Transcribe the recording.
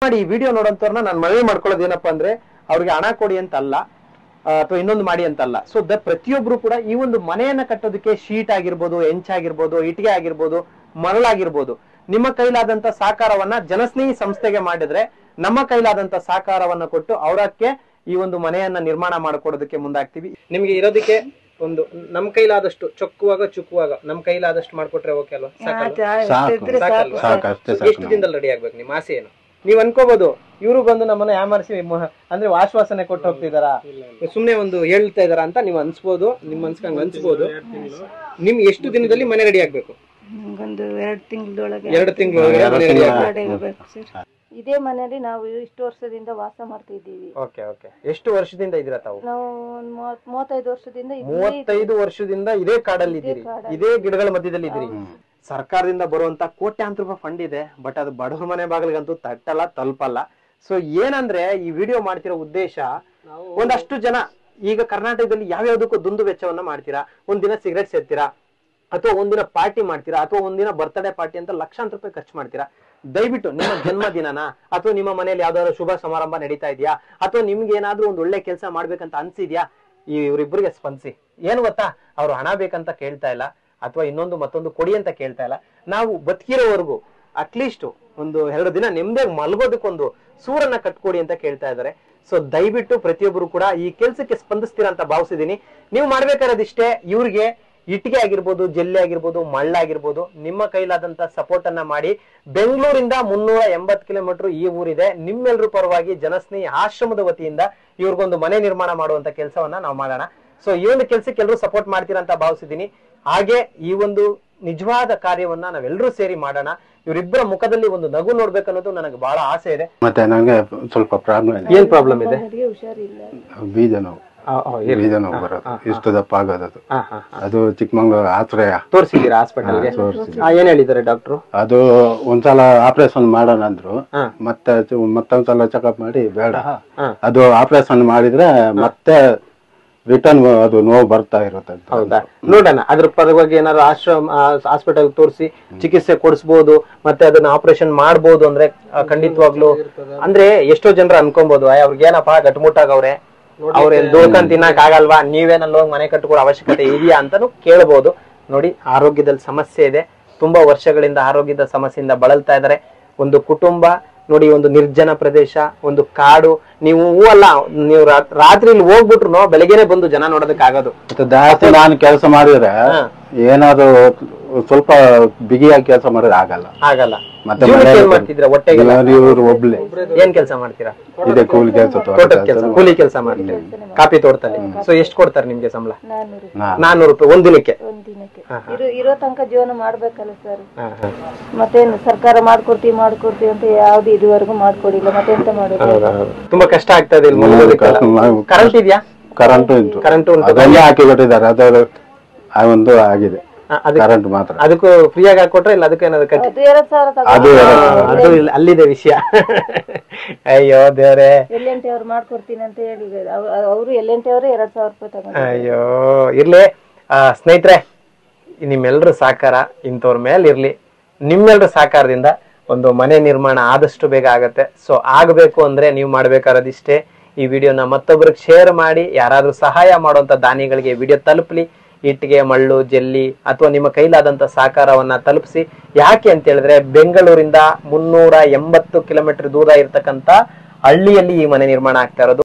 ಮಾಡಿ ಈ ವಿಡಿಯೋ ನೋಡೋಂಥವ್ರನ್ನ ನಾನು ಮನವಿ ಮಾಡ್ಕೊಳ್ಳೋದು ಏನಪ್ಪಾ ಅಂದ್ರೆ ಅವ್ರಿಗೆ ಹಣ ಕೊಡಿ ಅಂತ ಅಲ್ಲ ಅಥವಾ ಇನ್ನೊಂದು ಮಾಡಿ ಅಂತಲ್ಲ ಸೊ ದ ಪ್ರತಿಯೊಬ್ರು ಕೂಡ ಈ ಒಂದು ಮನೆಯನ್ನ ಕಟ್ಟೋದಕ್ಕೆ ಶೀಟ್ ಆಗಿರ್ಬೋದು ಎಂಚಾಗಿರ್ಬೋದು ಇಟ್ಟಿಗೆ ಆಗಿರ್ಬೋದು ಮರಳಾಗಿರ್ಬೋದು ನಿಮ್ಮ ಕೈಲಾದಂತ ಸಹಕಾರವನ್ನ ಜನಸ್ನೇಹಿ ಸಂಸ್ಥೆಗೆ ಮಾಡಿದ್ರೆ ನಮ್ಮ ಕೈಲಾದಂತ ಸಹಕಾರವನ್ನ ಕೊಟ್ಟು ಅವರಕ್ಕೆ ಈ ಒಂದು ಮನೆಯನ್ನ ನಿರ್ಮಾಣ ಮಾಡಿಕೊಡೋದಕ್ಕೆ ಮುಂದಾಗ್ತೀವಿ ನಿಮ್ಗೆ ಇರೋದಕ್ಕೆ ಒಂದು ನಮ್ ಕೈಲಾದಷ್ಟು ಚೊಕ್ಕುವಾಗ ಚುಕ್ಕುವಾಗ ನಮ್ ಕೈಲಾದಷ್ಟು ಮಾಡ್ಕೊಟ್ರೆ ಓಕೆ ಅಲ್ವಾ ಸಾಕು ಸಾಕಲ್ವಾ? ಸಾಕು ಅಷ್ಟೇ ಎಷ್ಟು ಸಾಕು ನಮ್ಗೆ. ದಿನದಲ್ಲಿ ರೆಡಿ ಆಗ್ಬೇಕು ನಿಮ್ಮ ಆಸೆ ಏನು ನೀವ್ ಅನ್ಕೋಬಹುದು ಇವರು ಬಂದು ನಮ್ಮನ್ನ ಯಾಮರ್ಸಿ ಮ- ಅಂದ್ರೆ ಆಶ್ವಾಸನೆ ಕೊಟ್ಟು ಹೋಗ್ತಿದಾರ ಸುಮ್ನೆ ಒಂದು ಹೇಳ್ತಾ ಇದಾರ ಅಂತ ನೀವು ಅನ್ಸ್ಬೋದು ನಿಮ್ ಅನ್ಸ್ಕಂಗ್ ಅನ್ಸ್ಬೋದು ನಿಮ್ ಎಷ್ಟು ದಿನದಲ್ಲಿ ಮನೆ ರೆಡಿ ಆಗ್ಬೇಕು ನಮ್ಗೊಂದು ಎರಡು ತಿಂಗಳೊಳಗೆ ಎರಡು ತಿಂಗಳು ಮನೆ ರೆಡಿ ಆಗ್ಬೇಕು ಸರ್ ಇದೇ ಮನೆಯಲ್ಲಿ ನಾವು ಇಷ್ಟು ವರ್ಷದಿಂದ ವಾಸ ಮಾಡ್ತಾ ಇದ್ದೀವಿ ಓಕೆ ಓಕೆ ಎಷ್ಟು ವರ್ಷದಿಂದ ಇದ್ದೀರಾ ತಾವು ನಾವು ಒಂದ್ ಮೂವತ್- ಮೂವತ್ತೈದು ವರ್ಷದಿಂದ ಇಲ್ಲೇ ಮೂವತ್ತೈದು ವರ್ಷದಿಂದ ಇದೇ ಕಾಡಲ್ಲಿ ಇದ್ದೀರಿ ಇದೇ ಗಿಡಗಳ ಮಧ್ಯದಲ್ಲಿ ಇದ್ದೀರಿ ಸರ್ಕಾರದಿಂದ ಬರುವಂತ ಕೋಟ್ಯಾಂತರ ರೂಪಾಯಿ ಫಂಡ್ ಇದೆ ಬಟ್ ಅದು ಬಡವರ ಮನೆ ಬಾಗಿಲಿಗಂತೂ ತಟ್ಟಲ್ಲ ತಲುಪಲ್ಲ ಸೊ ಏನಂದ್ರೆ ಈ ವಿಡಿಯೋ ಮಾಡ್ತಿರೋ ಉದ್ದೇಶ ಒಂದಷ್ಟು ಜನ ಈಗ ಕರ್ನಾಟಕದಲ್ಲಿ ಯಾವ್ಯಾವ್ದಕ್ಕೂ ದುಂದು ವೆಚ್ಚವನ್ನ ಮಾಡ್ತೀರಾ ಒಂದಿನ ಸಿಗರೆಟ್ ಸೇರ್ತೀರಾ ಅಥವಾ ಒಂದಿನ ಪಾರ್ಟಿ ಮಾಡ್ತೀರಾ ಅಥವಾ ಒಂದಿನ ಬರ್ತ್ಡೇ ಪಾರ್ಟಿ ಅಂತ ಲಕ್ಷಾಂತರ ರೂಪಾಯಿ ಖರ್ಚು ಮಾಡ್ತೀರಾ ದಯವಿಟ್ಟು ನಿಮ್ಮ ಜನ್ಮದಿನನ ಅಥವಾ ನಿಮ್ಮ ಮನೆಯಲ್ಲಿ ಯಾವ್ದಾದ್ರು ಶುಭ ಸಮಾರಂಭ ನಡೀತಾ ಇದೆಯಾ ಅಥವಾ ನಿಮ್ಗೆ ಏನಾದ್ರೂ ಒಂದು ಒಳ್ಳೆ ಕೆಲಸ ಮಾಡ್ಬೇಕಂತ ಅನ್ಸಿದ್ಯಾ ಈ ಇವ್ರಿಬ್ರಿಗೆ ಸ್ಪಂದಿಸಿ ಏನು ಗೊತ್ತಾ ಅವ್ರು ಹಣ ಬೇಕಂತ ಕೇಳ್ತಾ ಇಲ್ಲ ಅಥವಾ ಇನ್ನೊಂದು ಮತ್ತೊಂದು ಕೊಡಿ ಅಂತ ಕೇಳ್ತಾ ಇಲ್ಲ ನಾವು ಬದುಕಿರೋವರೆಗೂ ಅಟ್ಲೀಸ್ಟ್ ಒಂದು ಎರಡು ದಿನ ನೆಮ್ಮದಿ ಮಲಗೋದಕ್ಕೊಂದು ಸೂರನ್ನ ಕಟ್ಕೊಡಿ ಅಂತ ಕೇಳ್ತಾ ಇದ್ದಾರೆ ಸೊ ದಯವಿಟ್ಟು ಪ್ರತಿಯೊಬ್ಬರು ಕೂಡ ಈ ಕೆಲಸಕ್ಕೆ ಸ್ಪಂದಿಸ್ತೀರಾ ಅಂತ ಭಾವಿಸಿದೀನಿ ನೀವು ಮಾಡ್ಬೇಕಾಗಿರೋದಿಷ್ಟೇ ಇವ್ರಿಗೆ ಇಟ್ಟಿಗೆ ಆಗಿರ್ಬೋದು ಜಲ್ಲಿ ಆಗಿರ್ಬೋದು ಮಳ್ಳ ಆಗಿರ್ಬೋದು ನಿಮ್ಮ ಕೈಲಾದಂತ ಸಪೋರ್ಟ್ ಅನ್ನ ಮಾಡಿ ಬೆಂಗಳೂರಿಂದ ಮುನ್ನೂರ ಎಂಬತ್ ಕಿಲೋಮೀಟರ್ ಈ ಊರಿದೆ ನಿಮ್ಮೆಲ್ಲರ ಪರವಾಗಿ ಜನಸ್ನೇಹಿ ಆಶ್ರಮದ ವತಿಯಿಂದ ಇವ್ರಿಗೊಂದು ಮನೆ ನಿರ್ಮಾಣ ಮಾಡುವಂತ ಕೆಲಸವನ್ನ ನಾವು ಮಾಡೋಣ ಸೊ ಈ ಒಂದು ಕೆಲಸಕ್ಕೆ ಎಲ್ಲರೂ ಸಪೋರ್ಟ್ ಮಾಡ್ತೀರಾ ಅಂತ ಭಾವಿಸಿದೀನಿ ಹಾಗೆ ಈ ಒಂದು ನಿಜವಾದ ಕಾರ್ಯವನ್ನ ನಾವೆಲ್ಲರೂ ಸೇರಿ ಮಾಡೋಣ ಇವರಿಬ್ಬರ ಮುಖದಲ್ಲಿ ಒಂದು ನಗು ನೋಡ್ಬೇಕನ್ನೋದು ನನಗೆ ಬಹಳ ಆಸೆ ಇದೆ ಮತ್ತೆ ನಂಗೆ ಸ್ವಲ್ಪ ಪ್ರಾಬ್ಲಮ್ ಇದೆ ಏನ್ ಪ್ರಾಬ್ಲಮ್ ಇದೆ ಮನೆಗೆ ಹುಷಾರಿಲ್ಲ ಬೀಜ ನೋವು ಬೀಜ ನೋವು ಬರೋದು ಇಷ್ಟು ದಪ್ಪ ಆಗೋದು ಅದು. ಅದು ಚಿಕ್ಕಮಂಗ್ಳೂರು ಆಶ್ರಯ ತೋರಿಸಿದ್ದೀರಾ ಹಾಸ್ಪಿಟಲ್ಗೆ ತೋರಿಸಿ ಏನ್ ಹೇಳಿದ್ದಾರೆ ಡಾಕ್ಟ್ರು ಅದು ಒಂದ್ಸಲ ಆಪರೇಷನ್ ಮಾಡೋಣ ಅಂದ್ರು ಹಾ. ಮತ್ತೆ ಅದು ಮತ್ತೊಂದ್ಸಲ ಚೆಕಪ್ ಮಾಡಿ ಬೇಡ ಹಾ. ಅದು ಆಪರೇಷನ್ ಮಾಡಿದ್ರೆ ಮತ್ತೆ ರಿಟರ್ನ್ ಅದು ನೋವು ಬರ್ತಾ ಇರುತ್ತೆ ಅಂತ. ಹೌದಾ ನೋಡೋಣ ಅದ್ರ ಪರವಾಗಿ ಏನಾದ್ರು ಆಶ್ರಮ ಹಾಸ್ಪಿಟಲ್ ತೋರಿಸಿ ಚಿಕಿತ್ಸೆ ಕೊಡಿಸ್ಬೋದು ಮತ್ತೆ ಅದನ್ನ ಆಪರೇಷನ್ ಮಾಡ್ಬೋದು ಅಂದ್ರೆ ಆ, ಖಂಡಿತವಾಗ್ಲು ಅಂದ್ರೆ ಎಷ್ಟೋ ಜನರು ಅನ್ಕೊಬಹುದು ಅವ್ರಿಗೆ ಏನಪ್ಪ ಗಟ್ಮುಟ್ಟಾಗವ್ರೆ ಅವ್ರೇನ್ ದುಡ್ಕೊಂಡ್ ತಿನ್ನಕ್ ಆಗಲ್ವಾ ನೀವೇನಲ್ಲಿ ಹೋಗಿ ಮನೆ ಕಟ್ಕೊಡೋ ಅವಶ್ಯಕತೆ ಇದೆಯಾ ಅಂತಾನು ಕೇಳ್ಬೋದು ನೋಡಿ ಆರೋಗ್ಯದಲ್ಲಿ ಸಮಸ್ಯೆ ಇದೆ ತುಂಬಾ ವರ್ಷಗಳಿಂದ ಆರೋಗ್ಯದ ಸಮಸ್ಯೆಯಿಂದ ಬಳಲ್ತಾ ಇದ್ದಾರೆ ಒಂದು ಕುಟುಂಬ ನೋಡಿ ಒಂದು ನಿರ್ಜನ ಪ್ರದೇಶ ಒಂದು ಕಾಡು ನೀವು ಹೂ ಅಲ್ಲ ನೀವು ರಾತ್- ರಾತ್ರಿ ಇಲ್ಲಿ ಹೋಗ್ಬಿಟ್ರು ಬೆಳಗ್ಗೆನೆ ಬಂದು ಜನ ನೋಡೋದಕ್ಕೆ ಆಗೋದು ಮತ್ತೆ ಜಾಸ್ತಿ ನಾನು ಕೆಲಸ ಮಾಡಿದ್ರೆ ಏನಾದ್ರು ಸ್ವಲ್ಪ ಬಿಗಿಯಾಗಿ ಕೆಲಸ ಮಾಡಿದ್ರೆ ಆಗಲ್ಲ ಆಗಲ್ಲ ಮತ್ತೆ ಜೀವನಕ್ಕೆ ಮನೆಯಲ್ಲಿ ಏನ್ ಮಾಡ್ತಿದ್ರ ಹೊಟ್ಟೆಗೆಲ್ಲ ಇವ್ರು ಒಬ್ಳೆ ಏನ್ ಕೆಲಸ ಮಾಡ್ತೀರಾ ಇದೆ ಕೂಲಿ ಕೆಲಸ ತೋಟದ ಕೆಲಸ ಕೂಲಿ ಕೆಲಸ ಮಾಡ್ತೀರಾ ಕಾಫಿ ತೋಟದಲ್ಲಿ ಸೊ ಎಷ್ಟ್ ಕೊಡ್ತಾರೆ ನಿಮ್ಗೆ ಸಂಬಳ ನಾನ್ನೂರು ನಾನ್ನೂರು ರೂಪಾಯಿ ಒಂದ್ ದಿನಕ್ಕೆ ಒಂದ್ ದಿನಕ್ಕೆ ಇರೋ ಇರೋ ತನಕ ಜೀವನ ಮಾಡ್ಬೇಕಲ್ಲ ಸರ್ ಹಾ, ಹಾ. ಮತ್ತೇನು ಸರ್ಕಾರ ಮಾಡ್ಕೊಡ್ತೀವಿ ಮಾಡ್ಕೊಡ್ತೀವಿ ಅಂತ ಯಾವ್ದು ಇದುವರೆಗೂ ಮಾಡ್ಕೊಡಿಲ್ಲ ಮತ್ತೆಂತ ಮಾಡೋದು ಹೌದಾ, ಹೌದು. ತುಂಬಾ ಕಷ್ಟ ಆಗ್ತಾ ಇದೆ ಇಲ್ಲಿ ಮಲಗೋದಕ್ಕೆಲ್ಲ ಕರೆಂಟ್ ಇದೆಯಾ ಕರೆಂಟ್ ಉಂಟು ಕರೆಂಟ್ ಉಂಟು ಅದನ್ನೇ ಹಾಕಿ ಬಿಟ್ಟಿದ್ದಾರೆ ಅದು ಆ ಒಂದು ಆಗಿದೆ ಆ, ಅದಕ್ಕೆ ಕರೆಂಟ್ ಮಾತ್ರ ಅದಕ್ಕೂ ಫ್ರೀಯಾಗಿ ಹಾಕೊಟ್ರೆ ಇಲ್ಲ ಅದಕ್ಕೂ ಏನಾದ್ರು ಕಟ್ಟಿ ಅದು ಎರಡ್ ಸಾವಿರ ತಗೋ ಅದು ಆ, ಅದು ಇಲ್ಲ- ಅಲ್ಲಿದೆ ವಿಷಯ ಅಯ್ಯೋ ದೇವ್ರೆ ಎಲ್ಲೆಂಟಿ ಅವ್ರು ಮಾಡ್ಕೊಡ್ತೀನಿ ಅಂತ ಹೇಳಿದ್ರು ಅವರು ಎಲ್ಲೆಂಟಿ ಅವರು ಎರಡ್ ಸಾವಿರ ರೂಪಾಯಿ ತಗೊಂಡು ಅಯ್ಯೋ ಇರ್ಲಿ ಆ, ಸ್ನೇಹಿತರೆ ನಿಮ್ಮೆಲ್ಲರ ಸಹಕಾರ ಇಂಥವ್ರ ಮೇಲೆ ಇರ್ಲಿ ನಿಮ್ಮೆಲ್ಲರ ಸಹಕಾರದಿಂದ ಒಂದು ಮನೆ ನಿರ್ಮಾಣ ಆದಷ್ಟು ಬೇಗ ಆಗತ್ತೆ ಸೊ ಆಗಬೇಕು ಅಂದ್ರೆ ನೀವು ಮಾಡ್ಬೇಕಾಗಿರೋದಿಷ್ಟೇ ಈ ವಿಡಿಯೋನ ಮತ್ತೊಬ್ರಿಗೆ ಶೇರ್ ಮಾಡಿ ಯಾರಾದ್ರೂ ಸಹಾಯ ಮಾಡುವಂತ ದಾನಿಗಳಿಗೆ ವಿಡಿಯೋ ತಲುಪಲಿ ಇಟ್ಟಿಗೆ ಮಳ್ಳು ಜಲ್ಲಿ ಅಥವಾ ನಿಮ್ಮ ಕೈಲಾದಂತ ಸಹಕಾರವನ್ನ ತಲುಪಿಸಿ ಯಾಕೆ ಅಂತ ಹೇಳಿದ್ರೆ ಬೆಂಗಳೂರಿಂದ ಮುನ್ನೂರ ಎಂಬತ್ತು ಕಿಲೋಮೀಟರ್ ದೂರ ಇರ್ತಕ್ಕಂತ ಹಳ್ಳಿಯಲ್ಲಿ ಈ ಮನೆ ನಿರ್ಮಾಣ ಆಗ್ತಾ ಇರೋದು